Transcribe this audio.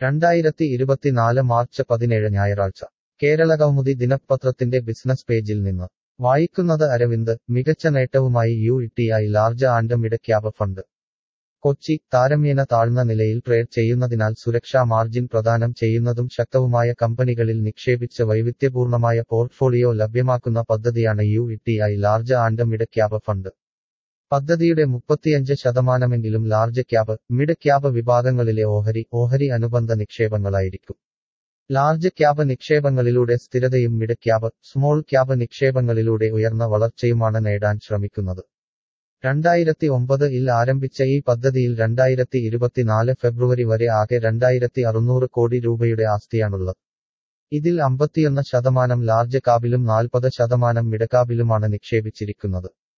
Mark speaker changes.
Speaker 1: രണ്ടായിരത്തി ഇരുപത്തിനാല് മാർച്ച് പതിനേഴ് ഞായറാഴ്ച കേരളകൗമുദി ദിനപത്രത്തിന്റെ ബിസിനസ് പേജിൽ നിന്ന് വായിക്കുന്നത് അരവിന്ദ് മികച്ച നേട്ടവുമായി U T I large and mid cap fund Kochi താരമ്യേന താഴ്ന്ന നിലയിൽ ട്രേഡ് ചെയ്യുന്നതിനാൽ സുരക്ഷാ മാർജിൻ പ്രദാനം ചെയ്യുന്നതും ശക്തവുമായ കമ്പനികളിൽ നിക്ഷേപിച്ച് വൈവിധ്യപൂർണമായ പോർട്ട്ഫോളിയോ ലഭ്യമാക്കുന്ന പദ്ധതിയാണ് U T I large and mid cap fund പദ്ധതിയുടെ മുപ്പത്തിയഞ്ച് ശതമാനമെങ്കിലും ലാർജ് ക്യാബ് മിഡ് ക്യാബ് വിഭാഗങ്ങളിലെ ഓഹരി ഓഹരി അനുബന്ധ നിക്ഷേപങ്ങളായിരിക്കും ലാർജ് ക്യാബ് നിക്ഷേപങ്ങളിലൂടെ സ്ഥിരതയും മിഡ് ക്യാബ് സ്മോൾ ക്യാബ് നിക്ഷേപങ്ങളിലൂടെ ഉയർന്ന വളർച്ചയുമാണ് നേടാൻ ശ്രമിക്കുന്നത് രണ്ടായിരത്തി ഒമ്പത് ഇൽ ആരംഭിച്ച ഈ പദ്ധതിയിൽ രണ്ടായിരത്തി ഇരുപത്തിനാല് ഫെബ്രുവരി വരെ ആകെ രണ്ടായിരത്തി അറുന്നൂറ് കോടി രൂപയുടെ ആസ്തിയാണുള്ളത് ഇതിൽ അമ്പത്തിയൊന്ന് ശതമാനം ലാർജ് കാബിലും നാൽപ്പത് ശതമാനം മിഡകാബിലുമാണ് നിക്ഷേപിച്ചിരിക്കുന്നത്